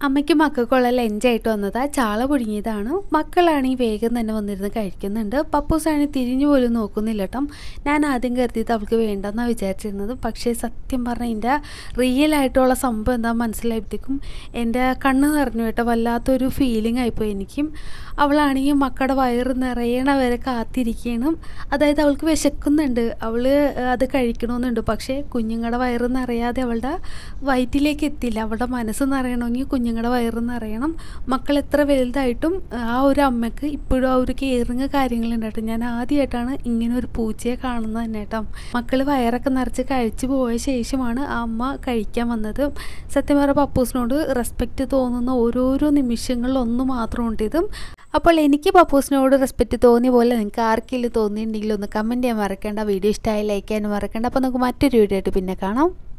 അമ്മയ്ക്ക് മക്കൾക്കുള്ള ലഞ്ചായിട്ട് വന്നത് ചാള പുഴുങ്ങിയതാണ് മക്കളാണെങ്കിൽ വേഗം തന്നെ വന്നിരുന്ന് കഴിക്കുന്നുണ്ട് പപ്പൂസാണെങ്കിൽ തിരിഞ്ഞു പോലും നോക്കുന്നില്ല കേട്ടോ ഞാൻ ആദ്യം കരുതിയത് അവൾക്ക് വേണ്ടെന്നാണ് വിചാരിച്ചിരുന്നത് പക്ഷേ സത്യം പറഞ്ഞാൽ എൻ്റെ റിയൽ ആയിട്ടുള്ള സംഭവം എന്താ മനസ്സിലായപ്പോഴത്തേക്കും എൻ്റെ കണ്ണ് നിറഞ്ഞു കേട്ടോ വല്ലാത്തൊരു ഫീലിംഗ് ആയിപ്പോയി എനിക്കും അവളാണെങ്കിൽ മക്കളുടെ വയറ് നിറയണ വരെ കാത്തിരിക്കണം അതായത് അവൾക്ക് വിശക്കുന്നുണ്ട് അവൾ അത് കഴിക്കണമെന്നുണ്ട് പക്ഷേ കുഞ്ഞുങ്ങളുടെ വയറ് നിറയാതെ അവളുടെ വയറ്റിലേക്ക് എത്തില്ല അവളുടെ മനസ്സ് നിറയണമെങ്കിൽ കുഞ്ഞുങ്ങളുടെ വയറ് നിറയണം മക്കൾ എത്ര വലുതായിട്ടും ആ ഒരു അമ്മയ്ക്ക് ഇപ്പോഴും ആ ഒരു കെയറിങ് കാര്യങ്ങളുണ്ട് കേട്ടോ ഞാൻ ആദ്യമായിട്ടാണ് ഇങ്ങനെ ഒരു പൂച്ചയെ കാണുന്നത് തന്നെ കേട്ടോ മക്കൾ വയറൊക്കെ നിറച്ച് കഴിച്ചു പോയ ശേഷമാണ് ആ അമ്മ കഴിക്കാൻ വന്നത് സത്യം പറഞ്ഞ പപ്പൂസിനോട് റെസ്പെക്റ്റ് തോന്നുന്ന ഓരോരോ നിമിഷങ്ങളിൽ ഒന്ന് മാത്രമുണ്ട് ഇതും അപ്പോൾ എനിക്ക് പപ്പൂസിനോട് റെസ്പെക്റ്റ് തോന്നിയ പോലെ നിങ്ങൾക്ക് ആർക്കെങ്കിലും തോന്നിയിട്ടുണ്ടെങ്കിൽ ഒന്ന് കമൻറ്റ് ചെയ്യാൻ മറക്കേണ്ട വീഡിയോ ഇഷ്ടമായി ലൈക്ക് ചെയ്യാൻ മറക്കേണ്ട അപ്പോൾ നമുക്ക് മറ്റൊരു വീഡിയോ ആയിട്ട് പിന്നെ കാണാം